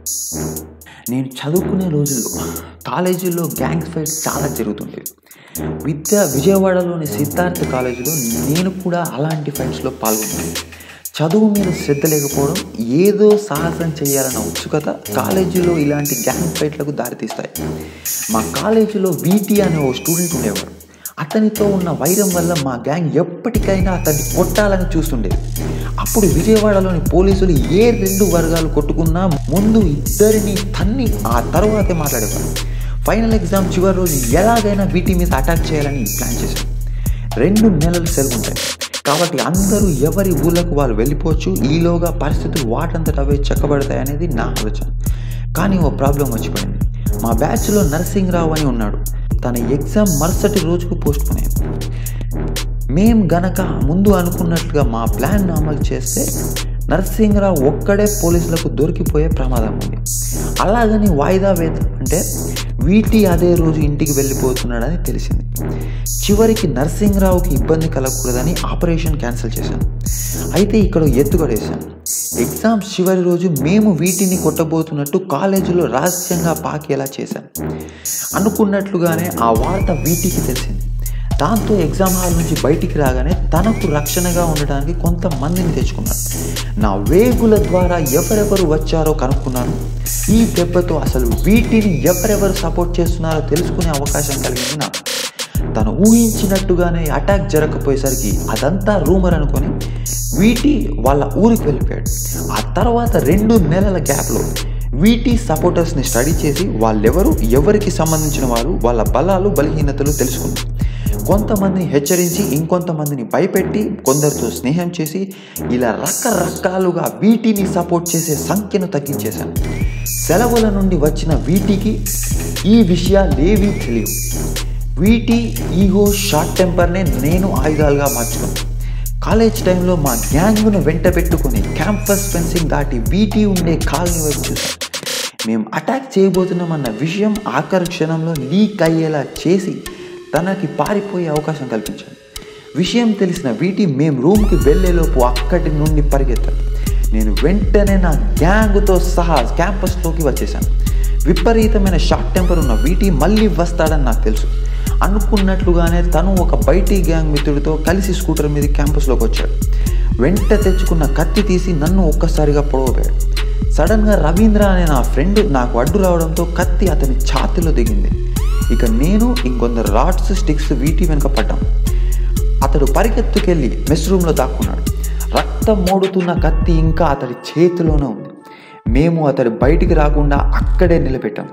నేను చదువుకునే రోజుల్లో కాలేజీలో గ్యాంగ్ ఫైట్స్ చాలా జరుగుతుండేవి విద్య విజయవాడలోని సిద్ధార్థ కాలేజీలో నేను కూడా అలాంటి ఫైట్స్లో పాల్గొన్నాను చదువు మీద శ్రద్ధ లేకపోవడం ఏదో సాహసం చేయాలన్న ఉత్సుకత కాలేజీలో ఇలాంటి గ్యాంగ్ ఫైట్లకు దారితీస్తాయి మా కాలేజీలో వీటీ అనే ఓ స్టూడెంట్ ఉండేవాడు అతనితో ఉన్న వైరం వల్ల మా గ్యాంగ్ ఎప్పటికైనా అతన్ని కొట్టాలని చూస్తుండేది అప్పుడు విజయవాడలోని పోలీసులు ఏ రెండు వర్గాలు కొట్టుకున్నా ముందు ఇద్దరిని తన్ని ఆ తర్వాతే మాట్లాడేవారు ఫైనల్ ఎగ్జామ్ చివరి రోజు ఎలాగైనా వీటి మీద అటాక్ చేయాలని ప్లాన్ చేశారు రెండు నెలలు సెలవు ఉంటాయి కాబట్టి అందరూ ఎవరి ఊళ్ళకు వాళ్ళు వెళ్ళిపోవచ్చు ఈలోగా పరిస్థితులు వాటంతట అవే చక్కబడతాయి అనేది నా ఆలోచన కానీ ఓ ప్రాబ్లం వచ్చిపోయింది మా బ్యాచ్లో నరసింహరావు అని ఉన్నాడు తన ఎగ్జామ్ మరుసటి రోజుకు పోస్ట్ పోయాం మేం గనక ముందు అనుకున్నట్లుగా మా ప్లాన్ అమలు చేస్తే నరసింహరావు ఒక్కడే పోలీసులకు దొరికిపోయే ప్రమాదం ఉంది అలాగని వాయిదా వేత అంటే వీటి అదే రోజు ఇంటికి వెళ్ళిపోతున్నాడని తెలిసింది చివరికి నరసింహరావుకి ఇబ్బంది కలగకూడదని ఆపరేషన్ క్యాన్సిల్ చేశాను అయితే ఇక్కడ ఎత్తుగడేశాను ఎగ్జామ్ చివరి రోజు మేము వీటిని కొట్టబోతున్నట్టు కాలేజీలో రహస్యంగా పాకేలా చేశాను అనుకున్నట్లుగానే ఆ వార్త వీటికి తెలిసింది దాంతో ఎగ్జామ్ హాల్ నుంచి బయటికి రాగానే తనకు రక్షణగా ఉండడానికి కొంతమందిని తెచ్చుకున్నాను నా వేగుల ద్వారా ఎవరెవరు వచ్చారో కనుక్కున్నాను ఈ దెబ్బతో అసలు వీటిని ఎవరెవరు సపోర్ట్ చేస్తున్నారో తెలుసుకునే అవకాశం కలిగింది నాకు తను ఊహించినట్టుగానే అటాక్ జరగకపోయేసరికి అదంతా రూమర్ అనుకొని వీటి వాళ్ళ ఊరికి వెళ్ళిపోయాడు ఆ తర్వాత రెండు నెలల గ్యాప్లో వీటి సపోర్టర్స్ని స్టడీ చేసి వాళ్ళెవరు ఎవరికి సంబంధించిన వారు వాళ్ళ బలాలు బలహీనతలు తెలుసుకున్నారు కొంతమందిని హెచ్చరించి ఇంకొంతమందిని భయపెట్టి కొందరితో స్నేహం చేసి ఇలా రకరకాలుగా వీటిని సపోర్ట్ చేసే సంఖ్యను తగ్గించేశాను సెలవుల నుండి వచ్చిన వీటికి ఈ విషయాలేవీ తెలియవు వీటి ఈగో షార్ట్ టెంపర్నే నేను ఆయుధాలుగా మార్చుకున్నాను కాలేజ్ టైంలో మా గ్యాంగ్ను వెంట పెట్టుకుని క్యాంపస్ ఫెన్సింగ్ దాటి వీటి ఉండే కాలనీ వైపు చూసాం మేము అటాక్ చేయబోతున్నామన్న విషయం ఆఖరి క్షణంలో లీక్ అయ్యేలా చేసి తనకి పారిపోయే అవకాశం కల్పించాను విషయం తెలిసిన వీటి మేము రూమ్కి వెళ్ళేలోపు అక్కడి నుండి పరిగెత్తాను నేను వెంటనే నా గ్యాంగ్తో సహా క్యాంపస్లోకి వచ్చేసాను విపరీతమైన షార్ట్ టెంపర్ ఉన్న వీటి మళ్ళీ వస్తాడని నాకు తెలుసు అనుకున్నట్లుగానే తను ఒక బయటి గ్యాంగ్ మిత్రుడితో కలిసి స్కూటర్ మీద క్యాంపస్లోకి వచ్చాడు వెంట తెచ్చుకున్న కత్తి తీసి నన్ను ఒక్కసారిగా పొడవపోయాడు సడన్గా రవీంద్ర అనే నా ఫ్రెండ్ నాకు అడ్డు రావడంతో కత్తి అతని ఛాతిలో దిగింది ఇక నేను ఇంకొందరు రాడ్స్ స్టిక్స్ వీటి వెనుక పడ్డాం అతడు పరిగెత్తుకెళ్ళి మెస్ రూమ్లో దాక్కున్నాడు రక్తం మోడుతున్న కత్తి ఇంకా అతడి చేతిలోనే ఉంది మేము అతడు బయటికి రాకుండా అక్కడే నిలబెట్టాం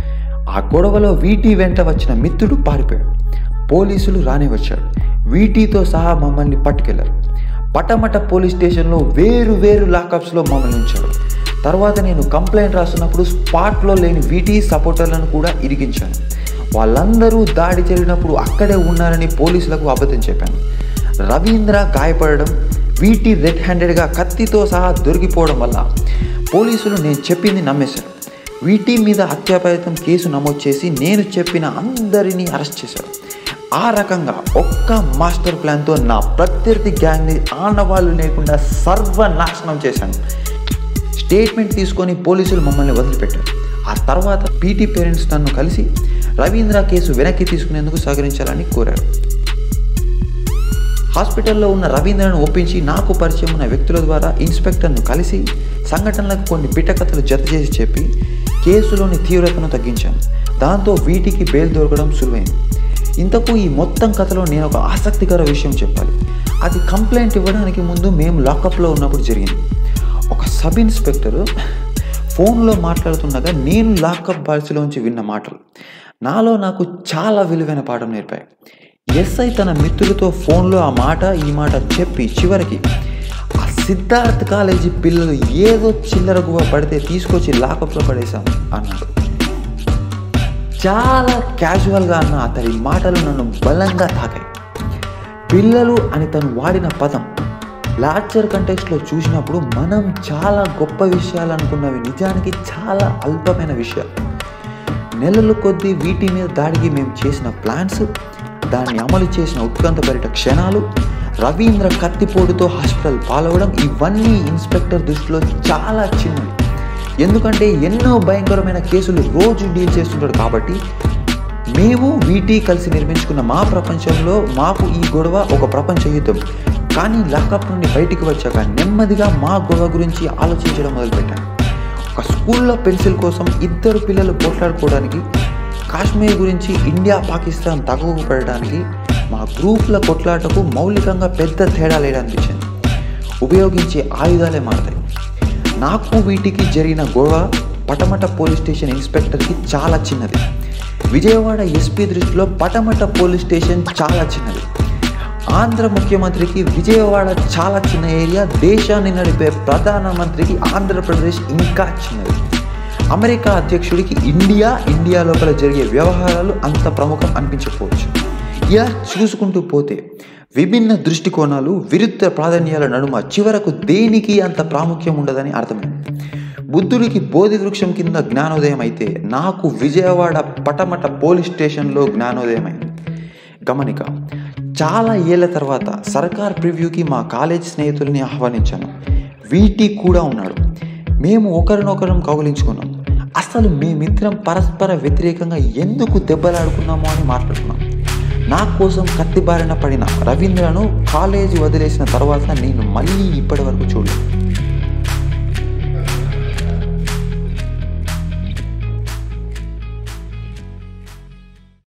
ఆ గొడవలో వీటి వెంట వచ్చిన మిత్రుడు పారిపోయాడు పోలీసులు రానే వచ్చారు వీటితో సహా మమ్మల్ని పట్టుకెళ్లారు పటమట పోలీస్ స్టేషన్లో వేరు వేరు లాకప్స్లో మమ్మల్ని ఉంచారు తర్వాత నేను కంప్లైంట్ రాస్తున్నప్పుడు స్పాట్లో లేని వీటి సపోర్టర్లను కూడా ఇరిగించాను వాళ్ళందరూ దాడి జరిగినప్పుడు అక్కడే ఉన్నారని పోలీసులకు అబద్ధం చెప్పాను రవీంద్ర గాయపడడం వీటి రెడ్ హ్యాండెడ్గా కత్తితో సహా దొరికిపోవడం వల్ల పోలీసులు నేను చెప్పింది నమ్మేశారు వీటి మీద హత్యాప్రయత్నం కేసు నమోదు చేసి నేను చెప్పిన అందరినీ అరెస్ట్ చేశారు ఆ రకంగా ఒక్క మాస్టర్ ప్లాన్తో నా ప్రత్యర్థి గ్యాంగ్ని ఆనవాళ్ళు లేకుండా సర్వనాశనం చేశాను స్టేట్మెంట్ తీసుకొని పోలీసులు మమ్మల్ని వదిలిపెట్టారు ఆ తర్వాత పీటీ పేరెంట్స్ నన్ను కలిసి రవీంద్ర కేసు వెనక్కి తీసుకునేందుకు సహకరించాలని కోరారు హాస్పిటల్లో ఉన్న రవీంద్రను ఒప్పించి నాకు పరిచయం ఉన్న వ్యక్తుల ద్వారా ఇన్స్పెక్టర్ను కలిసి సంఘటనలకు కొన్ని పిట్టకథలు జత చేసి చెప్పి కేసులోని తీవ్రతను తగ్గించాను దాంతో వీటికి బెయిల్ దొరకడం సులువైంది ఇంతకు ఈ మొత్తం కథలో నేను ఒక ఆసక్తికర విషయం చెప్పాలి అది కంప్లైంట్ ఇవ్వడానికి ముందు మేము లాకప్లో ఉన్నప్పుడు జరిగింది ఒక సబ్ ఇన్స్పెక్టర్ ఫోన్లో మాట్లాడుతుండగా నేను లాకప్ బాల్స్లోంచి విన్న మాటలు నాలో నాకు చాలా విలువైన పాఠం నేర్పాయి ఎస్ఐ తన మిత్రులతో ఫోన్లో ఆ మాట ఈ మాట చెప్పి చివరికి ఆ సిద్ధార్థ్ కాలేజీ పిల్లలు ఏదో చిల్లర గువ్వ పడితే తీసుకొచ్చి లాకప్లో పడేశాం అన్నాడు చాలా క్యాజువల్గా అన్న అతడి మాటలు నన్ను బలంగా తాకాయి పిల్లలు అని తను వాడిన పదం లార్చర్ కంటెక్స్ట్లో చూసినప్పుడు మనం చాలా గొప్ప విషయాలు అనుకున్నవి నిజానికి చాలా అల్పమైన విషయాలు నెలల కొద్దీ వీటి మీద దాడికి మేము చేసిన ప్లాన్స్ దాన్ని అమలు చేసిన ఉత్కంఠభరిత క్షణాలు రవీంద్ర కత్తిపోటుతో హాస్పిటల్ పాలవడం ఇవన్నీ ఇన్స్పెక్టర్ దృష్టిలో చాలా చిన్నవి ఎందుకంటే ఎన్నో భయంకరమైన కేసులు రోజు డీల్ చేస్తుంటాడు కాబట్టి మేము వీటి కలిసి నిర్మించుకున్న మా ప్రపంచంలో మాకు ఈ గొడవ ఒక ప్రపంచ యుద్ధం కానీ లాకప్ నుండి బయటికి వచ్చాక నెమ్మదిగా మా గొడవ గురించి ఆలోచించడం మొదలుపెట్టాను ఒక స్కూల్లో పెన్సిల్ కోసం ఇద్దరు పిల్లలు పోట్లాడుకోవడానికి కాశ్మీర్ గురించి ఇండియా పాకిస్తాన్ తగువ పడడానికి మా గ్రూప్ల కొట్లాటకు మౌలికంగా పెద్ద తేడా లేదనిపించింది ఉపయోగించే ఆయుధాలే మారతాయి నాకు వీటికి జరిగిన గొడవ పటమట పోలీస్ స్టేషన్ ఇన్స్పెక్టర్కి చాలా చిన్నది విజయవాడ ఎస్పీ దృష్టిలో పటమట పోలీస్ స్టేషన్ చాలా చిన్నది ఆంధ్ర ముఖ్యమంత్రికి విజయవాడ చాలా చిన్న ఏరియా దేశాన్ని నడిపే ప్రధానమంత్రికి ఆంధ్రప్రదేశ్ ఇంకా చిన్నది అమెరికా అధ్యక్షుడికి ఇండియా ఇండియా లోపల జరిగే వ్యవహారాలు అంత ప్రముఖం అనిపించకపోవచ్చు ఇలా చూసుకుంటూ పోతే విభిన్న దృష్టికోణాలు విరుద్ధ ప్రాధాన్యాల నడుమ చివరకు దేనికి అంత ప్రాముఖ్యం ఉండదని అర్థమైంది బుద్ధుడికి బోధి వృక్షం కింద జ్ఞానోదయం అయితే నాకు విజయవాడ పటమట పోలీస్ స్టేషన్లో జ్ఞానోదయం అయింది గమనిక చాలా ఏళ్ల తర్వాత సర్కార్ ప్రివ్యూకి మా కాలేజ్ స్నేహితుల్ని ఆహ్వానించాను వీటి కూడా ఉన్నాడు మేము ఒకరినొకరం కౌగిలించుకున్నాం అసలు మేమిద్దరం పరస్పర వ్యతిరేకంగా ఎందుకు దెబ్బలాడుకున్నామో అని మాట్లాడుకున్నాం నా కోసం కత్తిబారిన పడిన రవీంద్రను కాలేజీ వదిలేసిన తర్వాత నేను మళ్ళీ ఇప్పటి వరకు చూడలేదు